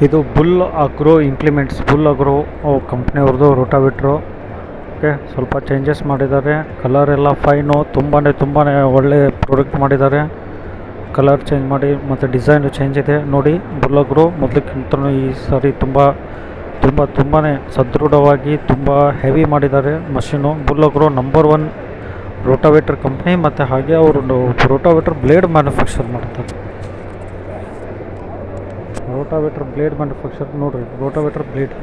ಇದು Bull Agro implements Bull Agro ಕಂಪ್ನಿಯವ್ರದ್ದು rotavator okay ಸ್ವಲ್ಪ ಚೇಂಜಸ್ ಮಾಡಿದ್ದಾರೆ ಕಲರ್ ಎಲ್ಲ ಫೈನು ತುಂಬಾ ತುಂಬಾ ಒಳ್ಳೆ ಪ್ರಾಡಕ್ಟ್ ಮಾಡಿದ್ದಾರೆ ಕಲರ್ ಚೇಂಜ್ ಮಾಡಿ ಮತ್ತು ಡಿಸೈನು ಚೇಂಜ್ ಇದೆ ನೋಡಿ ಬುಲ್ ಅಗ್ರೋ ಮೊದಲಕ್ಕಿಂತ ಈ ಸಾರಿ ತುಂಬ ತುಂಬ ತುಂಬಾ ಸದೃಢವಾಗಿ ತುಂಬ ಹೆವಿ ಮಾಡಿದ್ದಾರೆ machine Bull Agro number one rotavator company ಮತ್ತು ಹಾಗೆ ಅವರು ರೋಟಾವೇಟ್ರ್ ಬ್ಲೇಡ್ ಮ್ಯಾನುಫ್ಯಾಕ್ಚರ್ ಮಾಡ್ತಾರೆ ರೋಟಾವೇಟ್ರ್ ಬ್ಲೇಡ್ ಮ್ಯಾನುಫ್ಯಾಕ್ಚರ್ ನೋಡಿರಿ ರೋಟಾವೇಟ್ರ್ ಬ್ಲೇಡ್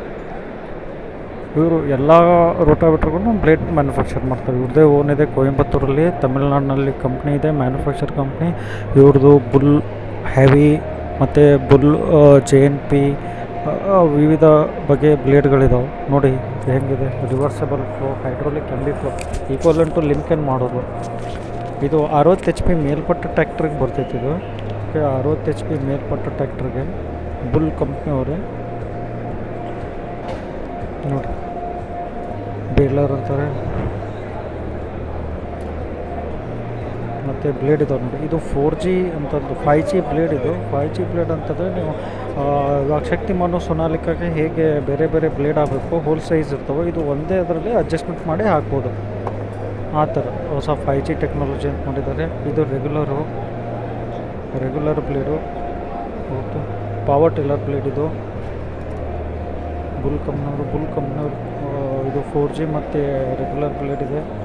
ಇವರು ಎಲ್ಲ ರೋಟಾವೇಟ್ರಿಗೂ ಬ್ಲೇಡ್ ಮ್ಯಾನುಫ್ಯಾಕ್ಚರ್ ಮಾಡ್ತಾರೆ ಇವ್ರದ್ದೇ ಓನ್ ಇದೆ ಕೊಯಂಬತ್ತೂರಲ್ಲಿ ತಮಿಳ್ನಾಡಿನಲ್ಲಿ ಕಂಪ್ನಿ ಇದೆ ಮ್ಯಾನುಫ್ಯಾಕ್ಚರ್ ಕಂಪ್ನಿ ಇವ್ರದ್ದು ಬುಲ್ ಹೆವಿ ಮತ್ತು ಬುಲ್ ಜೆ ಎನ್ ಪಿ ವಿವಿಧ ಬಗೆಯ ಬ್ಲೇಡ್ಗಳಿದಾವೆ ನೋಡಿ ಹೆಂಗಿದೆ reversible flow hydraulic MB flow equal to ಲಿಂಕನ್ ಮಾಡೋದು ಇದು ಅರವತ್ತು ಎಚ್ ಪಿ ಮೇಲ್ಪಟ್ಟ ಟ್ಯಾಕ್ಟ್ರಿಗೆ ಬರ್ತೈತೆ ಇದು ಓಕೆ ಅರವತ್ತು ಎಚ್ ಪಿ ಮೇಲ್ಪಟ್ಟ ಟ್ಯಾಕ್ಟ್ರಿಗೆ ಬುಲ್ ಕಂಪ್ನಿಯವರೇ ನೋಡಿ ಬೇಲರ್ ಅಂತಾರೆ ಮತ್ತು ಬ್ಲೇಡ್ ಇದಾವೆ ನೋಡಿ ಇದು ಫೋರ್ ಜಿ ಅಂತಂದು ಫೈ ಜಿ ಬ್ಲೇಡ್ ಇದು ಫೈ ಜಿ ಬ್ಲೇಡ್ ಅಂತಂದರೆ ನೀವು ಆ, ಇವಾಗ ಶಕ್ತಿಮಾನು ಸೊನಾಲಿಕಾಗೆ ಹೇಗೆ ಬೇರೆ ಬೇರೆ ಬ್ಲೇಡ್ ಆಗಬೇಕು ಹೋಲ್ ಸೈಜ್ ಇರ್ತವೆ ಇದು ಒಂದೇ ಅದರಲ್ಲಿ ಅಡ್ಜಸ್ಟ್ಮೆಂಟ್ ಮಾಡಿ ಹಾಕ್ಬೋದು ಆ ಥರ ಹೊಸ ಫೈ ಜಿ ಟೆಕ್ನಾಲಜಿ ಅಂತ ಮಾಡಿದ್ದಾರೆ ಇದು regular regular blade okay power tiller blade ಇದು ಬುಲ್ ಕಂಪ್ನವರು ಬುಲ್ ಕಂಪ್ನವ್ರು ಇದು ಫೋರ್ ಜಿ ಮತ್ತು ರೆಗ್ಯುಲರ್ ಬ್ಲೇಡ್ ಇದೆ